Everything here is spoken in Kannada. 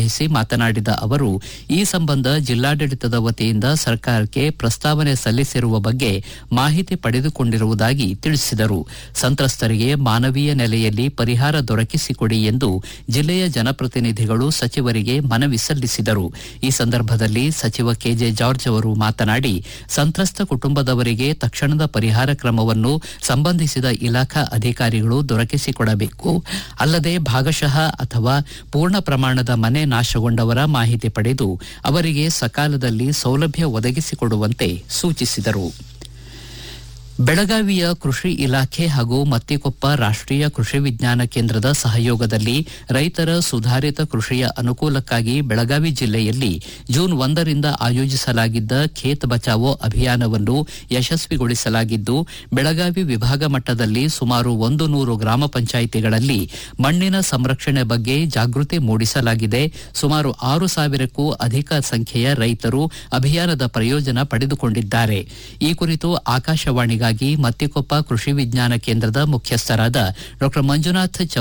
ನಿರ್ವಹಿಸಿ ಮಾತನಾಡಿದ ಅವರು ಈ ಸಂಬಂಧ ಜಿಲ್ಲಾಡಳಿತದ ವತಿಯಿಂದ ಸರ್ಕಾರಕ್ಕೆ ಪ್ರಸ್ತಾವನೆ ಸಲ್ಲಿಸಿರುವ ಬಗ್ಗೆ ಮಾಹಿತಿ ಪಡೆದುಕೊಂಡಿರುವುದಾಗಿ ತಿಳಿಸಿದರು ಸಂತ್ರಸ್ತರಿಗೆ ಮಾನವೀಯ ನೆಲೆಯಲ್ಲಿ ಪರಿಹಾರ ದೊರಕಿಸಿಕೊಡಿ ಎಂದು ಜಿಲ್ಲೆಯ ಜನಪ್ರತಿನಿಧಿಗಳು ಸಚಿವರಿಗೆ ಮನವಿ ಸಲ್ಲಿಸಿದರು ಈ ಸಂದರ್ಭದಲ್ಲಿ ಸಚಿವ ಕೆಜೆ ಜಾರ್ಜ್ ಅವರು ಮಾತನಾಡಿ ಸಂತ್ರಸ್ತ ಕುಟುಂಬದವರಿಗೆ ತಕ್ಷಣದ ಪರಿಹಾರ ಕ್ರಮವನ್ನು ಸಂಬಂಧಿಸಿದ ಇಲಾಖಾ ಅಧಿಕಾರಿಗಳು ದೊರಕಿಸಿಕೊಡಬೇಕು ಅಲ್ಲದೆ ಭಾಗಶಃ ಅಥವಾ ಪೂರ್ಣ ಪ್ರಮಾಣದ ಮನೆ ನಾಶಗೊಂಡವರ ಮಾಹಿತಿ ಪಡೆದು ಅವರಿಗೆ ಸಕಾಲದಲ್ಲಿ ಸೌಲಭ್ಯ ಒದಗಿಸಿಕೊಡುವಂತೆ ಸೂಚಿಸಿದರು ಬೆಳಗಾವಿಯ ಕೃಷಿ ಇಲಾಖೆ ಹಾಗೂ ಮತ್ತಿಕೊಪ್ಪ ರಾಷ್ಟೀಯ ಕೃಷಿ ವಿಜ್ಞಾನ ಕೇಂದ್ರದ ಸಹಯೋಗದಲ್ಲಿ ರೈತರ ಸುಧಾರಿತ ಕೃಷಿಯ ಅನುಕೂಲಕ್ಕಾಗಿ ಬೆಳಗಾವಿ ಜಿಲ್ಲೆಯಲ್ಲಿ ಜೂನ್ ಒಂದರಿಂದ ಆಯೋಜಿಸಲಾಗಿದ್ದ ಖೇತ್ ಬಚಾವೋ ಅಭಿಯಾನವನ್ನು ಯಶಸ್ವಿಗೊಳಿಸಲಾಗಿದ್ದು ಬೆಳಗಾವಿ ವಿಭಾಗ ಮಟ್ಟದಲ್ಲಿ ಸುಮಾರು ಒಂದು ನೂರು ಗ್ರಾಮ ಪಂಚಾಯಿತಿಗಳಲ್ಲಿ ಮಣ್ಣಿನ ಸಂರಕ್ಷಣೆ ಬಗ್ಗೆ ಜಾಗೃತಿ ಮೂಡಿಸಲಾಗಿದೆ ಸುಮಾರು ಆರು ಸಾವಿರಕ್ಕೂ ಅಧಿಕ ಸಂಖ್ಯೆಯ ರೈತರು ಅಭಿಯಾನದ ಪ್ರಯೋಜನ ಪಡೆದುಕೊಂಡಿದ್ದಾರೆ ಈ ಕುರಿತು ಆಕಾಶವಾಣಿಗಾಗಿ ಮತ್ತಿಕೊಪ್ಪ ಕೃಷಿ ವಿಜ್ಞಾನ ಕೇಂದ್ರದ ಮುಖ್ಯಸ್ಥರಾದ ಡಾ ಮಂಜುನಾಥ್